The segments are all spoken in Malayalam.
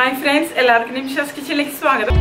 ഹായ് ഫ്രണ്ട്സ് എല്ലാവർക്കും നിമിഷാസ് കിച്ചണിലേക്ക് സ്വാഗതം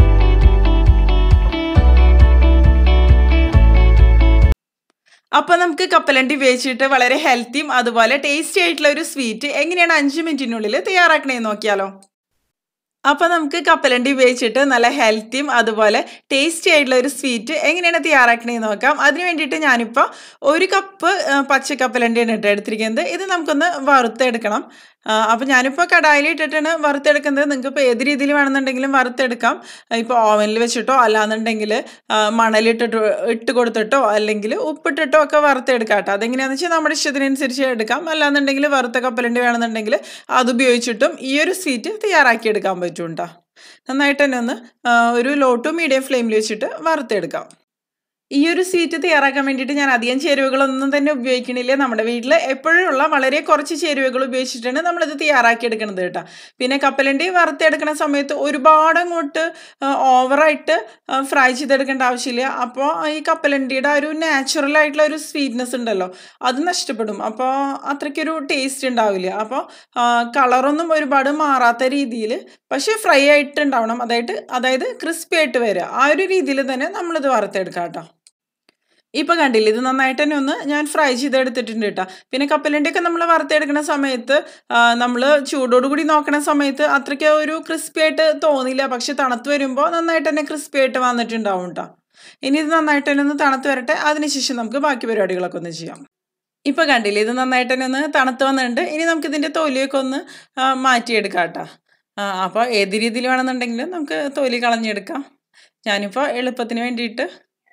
അപ്പൊ നമുക്ക് കപ്പലണ്ടി വേവിച്ചിട്ട് വളരെ ഹെൽത്തിയും അതുപോലെ ടേസ്റ്റി ആയിട്ടുള്ള ഒരു സ്വീറ്റ് എങ്ങനെയാണ് അഞ്ച് മിനിറ്റിനുള്ളിൽ തയ്യാറാക്കണേന്ന് നോക്കിയാലോ അപ്പോൾ നമുക്ക് കപ്പലണ്ടി ഉപയോഗിച്ചിട്ട് നല്ല ഹെൽത്തിയും അതുപോലെ ടേസ്റ്റി ആയിട്ടുള്ള ഒരു സ്വീറ്റ് എങ്ങനെയാണ് തയ്യാറാക്കണേന്ന് നോക്കാം അതിന് വേണ്ടിയിട്ട് ഞാനിപ്പോൾ ഒരു കപ്പ് പച്ച കപ്പലണ്ടിയാണ് ഇട്ട് എടുത്തിരിക്കുന്നത് ഇത് നമുക്കൊന്ന് വറുത്തെടുക്കണം അപ്പോൾ ഞാനിപ്പോൾ കടായിൽ ഇട്ടിട്ടാണ് വറുത്തെടുക്കുന്നത് നിങ്ങൾക്ക് ഇപ്പോൾ ഏത് രീതിയിൽ വേണമെന്നുണ്ടെങ്കിലും വറുത്തെടുക്കാം ഇപ്പോൾ ഓവനിൽ വെച്ചിട്ടോ അല്ലാന്നുണ്ടെങ്കിൽ മണലിട്ടിട്ടോ ഇട്ട് കൊടുത്തിട്ടോ അല്ലെങ്കിൽ ഉപ്പിട്ടിട്ടോ ഒക്കെ വറുത്തെടുക്കാം കേട്ടോ അതെങ്ങനെയാണെന്ന് വെച്ചാൽ നമ്മുടെ ഇഷ്ടത്തിനനുസരിച്ച് എടുക്കാം അല്ലാന്നുണ്ടെങ്കിൽ വറുത്ത കപ്പലണ്ടി വേണമെന്നുണ്ടെങ്കിൽ അത് ഉപയോഗിച്ചിട്ടും ഈ ഒരു സ്വീറ്റ് തയ്യാറാക്കി എടുക്കാൻ പറ്റും കേട്ടോ നന്നായിട്ട് തന്നെ ഒന്ന് ഒരു ലോ ടു മീഡിയം ഫ്ലെയിമിൽ വെച്ചിട്ട് വറുത്തെടുക്കാം ഈ ഒരു സ്വീറ്റ് തയ്യാറാക്കാൻ വേണ്ടിയിട്ട് ഞാൻ അധികം ചേരുവകളൊന്നും തന്നെ ഉപയോഗിക്കണില്ല നമ്മുടെ വീട്ടിൽ എപ്പോഴുള്ള വളരെ കുറച്ച് ചേരുവകൾ ഉപയോഗിച്ചിട്ടാണ് നമ്മളിത് തയ്യാറാക്കി എടുക്കുന്നത് കേട്ടോ പിന്നെ കപ്പലണ്ടി വറുത്തെടുക്കുന്ന സമയത്ത് ഒരുപാട് അങ്ങോട്ട് ഓവറായിട്ട് ഫ്രൈ ചെയ്തെടുക്കേണ്ട ആവശ്യമില്ല അപ്പോൾ ഈ കപ്പലണ്ടിയുടെ ആ ഒരു നാച്ചുറൽ ആയിട്ടുള്ള ഒരു സ്വീറ്റ്നെസ് ഉണ്ടല്ലോ അത് നഷ്ടപ്പെടും അപ്പോൾ അത്രയ്ക്കൊരു ടേസ്റ്റ് ഉണ്ടാവില്ല അപ്പോൾ കളറൊന്നും ഒരുപാട് മാറാത്ത രീതിയിൽ പക്ഷേ ഫ്രൈ ആയിട്ടുണ്ടാവണം അതായത് അതായത് ക്രിസ്പി ആയിട്ട് വരിക ആ ഒരു രീതിയിൽ തന്നെ നമ്മളിത് വറുത്തെടുക്കാം കേട്ടോ ഇപ്പോൾ കണ്ടില്ല ഇത് നന്നായിട്ട് തന്നെ ഒന്ന് ഞാൻ ഫ്രൈ ചെയ്തെടുത്തിട്ടുണ്ട് കേട്ടോ പിന്നെ കപ്പലണ്ടിയൊക്കെ നമ്മൾ വറുത്തെടുക്കുന്ന സമയത്ത് നമ്മൾ ചൂടോട് കൂടി നോക്കുന്ന സമയത്ത് അത്രയ്ക്ക് ഒരു ക്രിസ്പി ആയിട്ട് തോന്നില്ല പക്ഷെ തണുത്ത് വരുമ്പോൾ നന്നായിട്ട് തന്നെ ക്രിസ്പി ആയിട്ട് വന്നിട്ടുണ്ടാവും കേട്ടോ ഇനി ഇത് നന്നായിട്ട് തന്നെ ഒന്ന് തണുത്ത് വരട്ടെ അതിനുശേഷം നമുക്ക് ബാക്കി പരിപാടികളൊക്കെ ഒന്ന് ചെയ്യാം ഇപ്പോൾ കണ്ടില്ലേ ഇത് നന്നായിട്ട് തന്നെ ഒന്ന് തണുത്ത് വന്നിട്ടുണ്ട് ഇനി നമുക്ക് ഇതിൻ്റെ തൊലിയൊക്കെ ഒന്ന് മാറ്റിയെടുക്കാം കേട്ടോ അപ്പോൾ ഏത് രീതിയിൽ വേണമെന്നുണ്ടെങ്കിലും നമുക്ക് തൊലി കളഞ്ഞെടുക്കാം ഞാനിപ്പോൾ എളുപ്പത്തിന് വേണ്ടിയിട്ട്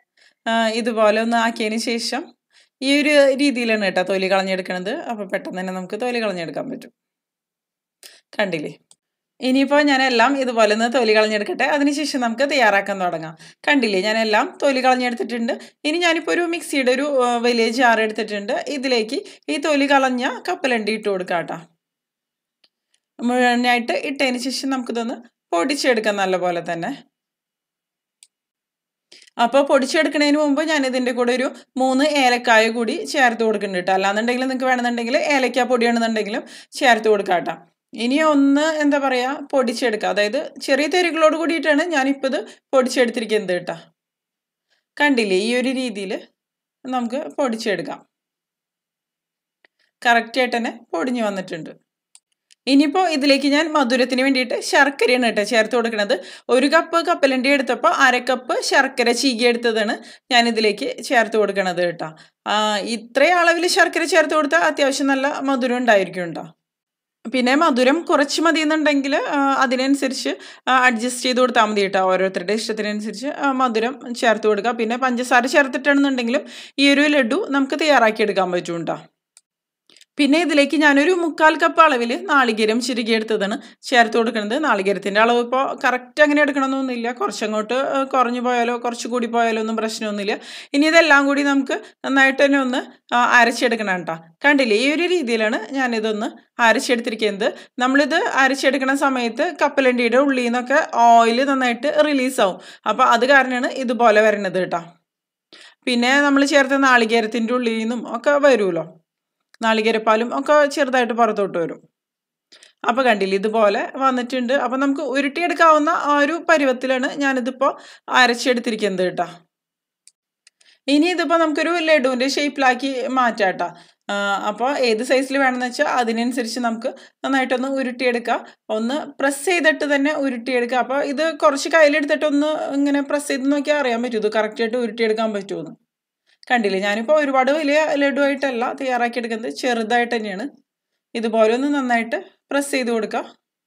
ഇതുപോലെ ഒന്ന് ആക്കിയതിന് ശേഷം ഈ ഒരു രീതിയിലാണ് കേട്ടോ തൊലി കളഞ്ഞെടുക്കണത് അപ്പോൾ പെട്ടെന്ന് തന്നെ നമുക്ക് തൊലി കളഞ്ഞെടുക്കാൻ പറ്റും കണ്ടില്ലേ ഇനിയിപ്പോൾ ഞാനെല്ലാം ഇതുപോലെ ഒന്ന് തൊലി കളഞ്ഞെടുക്കട്ടെ അതിനുശേഷം നമുക്ക് തയ്യാറാക്കാൻ തുടങ്ങാം കണ്ടില്ലേ ഞാനെല്ലാം തൊലി കളഞ്ഞെടുത്തിട്ടുണ്ട് ഇനി ഞാനിപ്പോൾ ഒരു മിക്സിയുടെ ഒരു വലിയ ജാർ എടുത്തിട്ടുണ്ട് ഇതിലേക്ക് ഈ തൊലി കളഞ്ഞ കപ്പലണ്ടി ഇട്ട് കൊടുക്കാം കേട്ടോ മുഴുവനായിട്ട് ഇട്ടതിന് ശേഷം നമുക്കിതൊന്ന് പൊടിച്ചെടുക്കാം നല്ലപോലെ തന്നെ അപ്പോൾ പൊടിച്ചെടുക്കുന്നതിന് മുമ്പ് ഞാൻ ഇതിൻ്റെ കൂടെ ഒരു മൂന്ന് ഏലക്കായ കൂടി ചേർത്ത് കൊടുക്കുന്നുണ്ട് കേട്ടോ അല്ലാന്നുണ്ടെങ്കിൽ നിങ്ങൾക്ക് വേണമെന്നുണ്ടെങ്കിൽ ഏലക്കാ പൊടിയാണെന്നുണ്ടെങ്കിലും ചേർത്ത് കൊടുക്കാം കേട്ടോ ഇനി ഒന്ന് എന്താ പറയുക പൊടിച്ചെടുക്കുക അതായത് ചെറിയ തെരുകളോട് കൂടിയിട്ടാണ് ഞാനിപ്പോൾ ഇത് പൊടിച്ചെടുത്തിരിക്കുന്നത് കേട്ടോ കണ്ടില്ലേ ഈ ഒരു രീതിയിൽ നമുക്ക് പൊടിച്ചെടുക്കാം കറക്റ്റായിട്ട് തന്നെ പൊടിഞ്ഞു വന്നിട്ടുണ്ട് ഇനിയിപ്പോൾ ഇതിലേക്ക് ഞാൻ മധുരത്തിന് വേണ്ടിയിട്ട് ശർക്കരയാണ് കേട്ടോ ചേർത്ത് കൊടുക്കുന്നത് ഒരു കപ്പ് കപ്പലണ്ടി എടുത്തപ്പോൾ അര കപ്പ് ശർക്കര ചീകി എടുത്തതാണ് ഞാൻ ഇതിലേക്ക് ചേർത്ത് കൊടുക്കണത് കേട്ടോ ഇത്ര അളവിൽ ശർക്കര ചേർത്ത് കൊടുത്താൽ അത്യാവശ്യം നല്ല മധുരം ഉണ്ടായിരിക്കും കേട്ടോ പിന്നെ മധുരം കുറച്ച് മതി എന്നുണ്ടെങ്കിൽ അതിനനുസരിച്ച് അഡ്ജസ്റ്റ് ചെയ്ത് കൊടുത്താൽ മതി കേട്ടോ ഓരോരുത്തരുടെ ഇഷ്ടത്തിനനുസരിച്ച് മധുരം ചേർത്ത് കൊടുക്കുക പിന്നെ പഞ്ചസാര ചേർത്തിട്ടാണെന്നുണ്ടെങ്കിലും ഈ ഒരു ലഡു നമുക്ക് തയ്യാറാക്കി എടുക്കാൻ പറ്റും കേട്ടോ പിന്നെ ഇതിലേക്ക് ഞാനൊരു മുക്കാൽ കപ്പ് അളവിൽ നാളികേരം ചിരുകിയെടുത്തതാണ് ചേർത്ത് കൊടുക്കുന്നത് നാളികേരത്തിൻ്റെ അളവ് ഇപ്പോൾ കറക്റ്റ് അങ്ങനെ എടുക്കണമെന്നൊന്നുമില്ല കുറച്ചങ്ങോട്ട് കുറഞ്ഞു പോയാലോ കുറച്ച് കൂടി പോയാലോ ഒന്നും പ്രശ്നമൊന്നുമില്ല ഇനി ഇതെല്ലാം കൂടി നമുക്ക് നന്നായിട്ട് തന്നെ ഒന്ന് അരച്ചെടുക്കണം കേട്ടോ കണ്ടില്ലേ ഈ ഒരു രീതിയിലാണ് ഞാനിതൊന്ന് അരച്ചെടുത്തിരിക്കുന്നത് നമ്മളിത് അരച്ചെടുക്കുന്ന സമയത്ത് കപ്പലണ്ടിയുടെ ഉള്ളിൽ നിന്നൊക്കെ ഓയിൽ നന്നായിട്ട് റിലീസാവും അപ്പോൾ അത് കാരണമാണ് ഇതുപോലെ വരുന്നത് കേട്ടോ പിന്നെ നമ്മൾ ചേർത്ത നാളികേരത്തിൻ്റെ ഉള്ളിൽ നിന്നും ഒക്കെ വരുമല്ലോ നാളികേരപ്പാലും ഒക്കെ ചെറുതായിട്ട് പുറത്തോട്ട് വരും അപ്പോൾ കണ്ടില്ല ഇതുപോലെ വന്നിട്ടുണ്ട് അപ്പോൾ നമുക്ക് ഉരുട്ടിയെടുക്കാവുന്ന ആ ഒരു പരുവത്തിലാണ് ഞാനിതിപ്പോൾ അരച്ചെടുത്തിരിക്കുന്നത് കേട്ടോ ഇനി ഇതിപ്പോൾ നമുക്കൊരു ലഡുവിൻ്റെ ഷേപ്പിലാക്കി മാറ്റാം കേട്ടോ അപ്പോൾ ഏത് സൈസിൽ വേണമെന്ന് വെച്ചാൽ അതിനനുസരിച്ച് നമുക്ക് നന്നായിട്ടൊന്ന് ഉരുട്ടിയെടുക്കുക ഒന്ന് പ്രസ് ചെയ്തിട്ട് തന്നെ ഉരുട്ടിയെടുക്കുക അപ്പോൾ ഇത് കുറച്ച് കയ്യിലെടുത്തിട്ട് ഒന്ന് ഇങ്ങനെ പ്രസ് ചെയ്ത് നോക്കിയാൽ അറിയാൻ പറ്റും ഇത് കറക്റ്റായിട്ട് ഉരുട്ടിയെടുക്കാൻ പറ്റുമെന്ന് കണ്ടില്ലേ ഞാനിപ്പോൾ ഒരുപാട് വലിയ ലഡു ആയിട്ടല്ല തയ്യാറാക്കി എടുക്കുന്നത് ചെറുതായിട്ട് തന്നെയാണ് ഇതുപോലെ ഒന്ന് നന്നായിട്ട് പ്രസ് ചെയ്ത് കൊടുക്കുക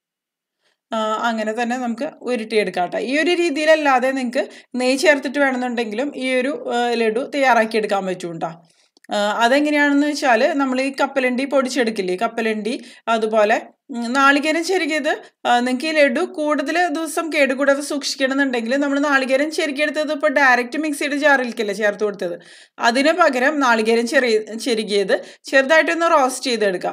അങ്ങനെ തന്നെ നമുക്ക് ഉരുട്ടിയെടുക്കാം കേട്ടോ ഈ ഒരു രീതിയിലല്ലാതെ നിങ്ങൾക്ക് നെയ്യ് ചേർത്തിട്ട് വേണമെന്നുണ്ടെങ്കിലും ഈ ഒരു ലഡു തയ്യാറാക്കി എടുക്കാൻ പറ്റും കേട്ടോ അതെങ്ങനെയാണെന്ന് വെച്ചാൽ നമ്മൾ ഈ കപ്പലണ്ടി പൊടിച്ചെടുക്കില്ലേ കപ്പലണ്ടി അതുപോലെ നാളികേരം ചെരുകിയത് നിങ്ങൾക്ക് ഈ ലഡു കൂടുതൽ ദിവസം കേടുകൂടാതെ സൂക്ഷിക്കണമെന്നുണ്ടെങ്കിൽ നമ്മൾ നാളികേരം ചെരുക്കിയെടുത്തത് ഇപ്പോൾ ഡയറക്റ്റ് മിക്സിയുടെ ജാറിലേക്കല്ലേ ചേർത്ത് കൊടുത്തത് അതിന് പകരം നാളികേരം ചെറിയ ചെരുകിയത് ചെറുതായിട്ടൊന്ന് റോസ്റ്റ് ചെയ്തെടുക്കുക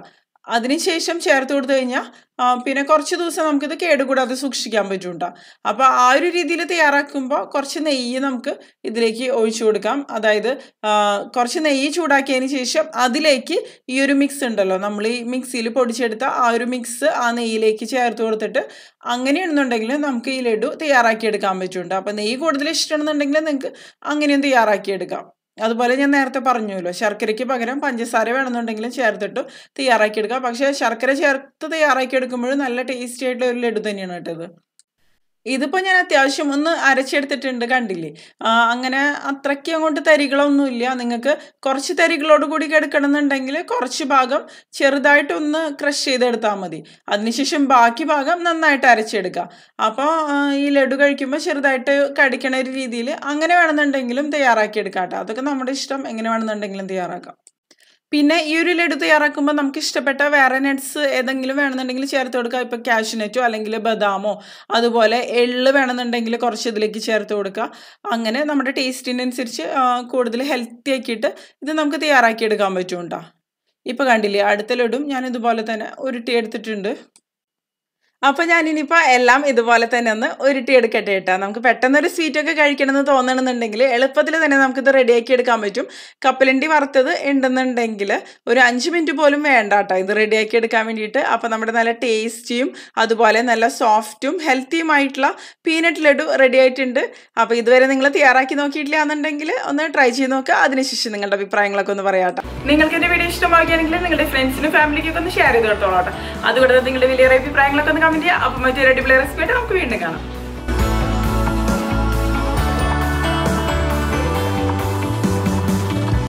അതിനുശേഷം ചേർത്ത് കൊടുത്തു കഴിഞ്ഞാൽ പിന്നെ കുറച്ച് ദിവസം നമുക്കിത് കേടുകൂടാതെ സൂക്ഷിക്കാൻ പറ്റും അപ്പോൾ ആ ഒരു രീതിയിൽ തയ്യാറാക്കുമ്പോൾ കുറച്ച് നെയ്യ് നമുക്ക് ഇതിലേക്ക് ഒഴിച്ചു കൊടുക്കാം അതായത് ആ, കുറച്ച് നെയ്യ് ചൂടാക്കിയതിന് ശേഷം അതിലേക്ക് ഈ ഒരു മിക്സ് ഉണ്ടല്ലോ നമ്മൾ ഈ മിക്സിയിൽ പൊടിച്ചെടുത്ത ആ ഒരു മിക്സ് ആ നെയ്യിലേക്ക് ചേർത്ത് കൊടുത്തിട്ട് അങ്ങനെയാണെന്നുണ്ടെങ്കിൽ നമുക്ക് ഈ ലഡു തയ്യാറാക്കിയെടുക്കാൻ പറ്റുന്നുണ്ട് അപ്പോൾ നെയ്യ് കൂടുതൽ ഇഷ്ടമാണെന്നുണ്ടെങ്കിൽ നിങ്ങൾക്ക് അങ്ങനെയും തയ്യാറാക്കിയെടുക്കാം അതുപോലെ ഞാൻ നേരത്തെ പറഞ്ഞല്ലോ ശർക്കരയ്ക്ക് പകരം പഞ്ചസാര വേണമെന്നുണ്ടെങ്കിലും ചേർത്തിട്ട് തയ്യാറാക്കിയെടുക്കാം പക്ഷേ ശർക്കര ചേർത്ത് തയ്യാറാക്കിയെടുക്കുമ്പോൾ നല്ല ടേസ്റ്റി ആയിട്ടുള്ള ഒരു ലഡു തന്നെയാണ് കേട്ടത് ഇതിപ്പോൾ ഞാൻ അത്യാവശ്യം ഒന്ന് അരച്ചെടുത്തിട്ടുണ്ട് കണ്ടില്ലേ ആ, അങ്ങനെ അത്രയ്ക്ക് അങ്ങോട്ട് തരികളൊന്നുമില്ല നിങ്ങൾക്ക് കുറച്ച് തരികളോട് കൂടി എടുക്കണമെന്നുണ്ടെങ്കിൽ കുറച്ച് ഭാഗം ചെറുതായിട്ടൊന്ന് ക്രഷ് ചെയ്തെടുത്താൽ മതി അതിനുശേഷം ബാക്കി ഭാഗം നന്നായിട്ട് അരച്ചെടുക്കുക അപ്പോൾ ഈ ലഡു കഴിക്കുമ്പോൾ ചെറുതായിട്ട് കടിക്കണ ഒരു രീതിയിൽ അങ്ങനെ വേണമെന്നുണ്ടെങ്കിലും തയ്യാറാക്കിയെടുക്കാം കേട്ടോ അതൊക്കെ നമ്മുടെ ഇഷ്ടം എങ്ങനെ വേണമെന്നുണ്ടെങ്കിലും തയ്യാറാക്കാം പിന്നെ ഈ ഒരു ലഡു തയ്യാറാക്കുമ്പോൾ നമുക്ക് ഇഷ്ടപ്പെട്ട വേറെ നട്ട്സ് ഏതെങ്കിലും വേണമെന്നുണ്ടെങ്കിൽ ചേർത്ത് കൊടുക്കുക ഇപ്പോൾ കാഷ്യൂനറ്റോ അല്ലെങ്കിൽ ബദാമോ അതുപോലെ എള്ള് വേണമെന്നുണ്ടെങ്കിൽ കുറച്ച് ഇതിലേക്ക് ചേർത്ത് കൊടുക്കുക അങ്ങനെ നമ്മുടെ ടേസ്റ്റിനനുസരിച്ച് ആ, കൂടുതൽ ഹെൽത്തി ആക്കിയിട്ട് ഇത് നമുക്ക് തയ്യാറാക്കി എടുക്കാൻ പറ്റും കേട്ടോ ഇപ്പോൾ കണ്ടില്ലേ അടുത്ത ലഡും ഞാൻ ഇതുപോലെ തന്നെ ഉരുട്ടി എടുത്തിട്ടുണ്ട് അപ്പോൾ ഞാനിനിപ്പോൾ എല്ലാം ഇതുപോലെ തന്നെ ഒന്ന് ഉരുട്ടി എടുക്കട്ടെ കേട്ടോ നമുക്ക് പെട്ടെന്നൊരു സ്വീറ്റൊക്കെ കഴിക്കണമെന്ന് തോന്നണമെന്നുണ്ടെങ്കിൽ എളുപ്പത്തിൽ തന്നെ നമുക്കിത് റെഡിയാക്കി എടുക്കാൻ പറ്റും കപ്പലണ്ടി വറുത്തത് ഉണ്ടെന്നുണ്ടെങ്കിൽ ഒരു അഞ്ച് മിനിറ്റ് പോലും വേണ്ട കേട്ടോ ഇത് റെഡിയാക്കി എടുക്കാൻ വേണ്ടിയിട്ട് അപ്പോൾ നമ്മുടെ നല്ല ടേസ്റ്റിയും അതുപോലെ നല്ല സോഫ്റ്റും ഹെൽത്തിയുമായിട്ടുള്ള പീനട്ട് ലഡു റെഡി ആയിട്ടുണ്ട് അപ്പോൾ ഇതുവരെ നിങ്ങൾ തയ്യാറാക്കി നോക്കിയിട്ടില്ല എന്നുണ്ടെങ്കിൽ ഒന്ന് ട്രൈ ചെയ്ത് നോക്കുക അതിനുശേഷം നിങ്ങളുടെ അഭിപ്രായങ്ങളൊക്കെ ഒന്ന് പറയാട്ടോ നിങ്ങൾക്ക് എൻ്റെ വീഡിയോ ഇഷ്ടമാക്കുകയാണെങ്കിൽ നിങ്ങളുടെ ഫ്രണ്ട്സിനും ഫാമിലിക്കൊക്കെ ഒന്ന് ഷെയർ ചെയ്ത് കൊടുത്തോളാം കേട്ടോ അതുകൂടാതെ നിങ്ങളുടെ വലിയ അഭിപ്രായങ്ങളൊക്കെ ഒന്ന് കമൻറ്റ് ചെയ്യുക അപ്പോൾ മറ്റൊരു അടിപൊളി റെസിപ്പി ആയിട്ട് നമുക്ക് വീണ്ടും കാണാം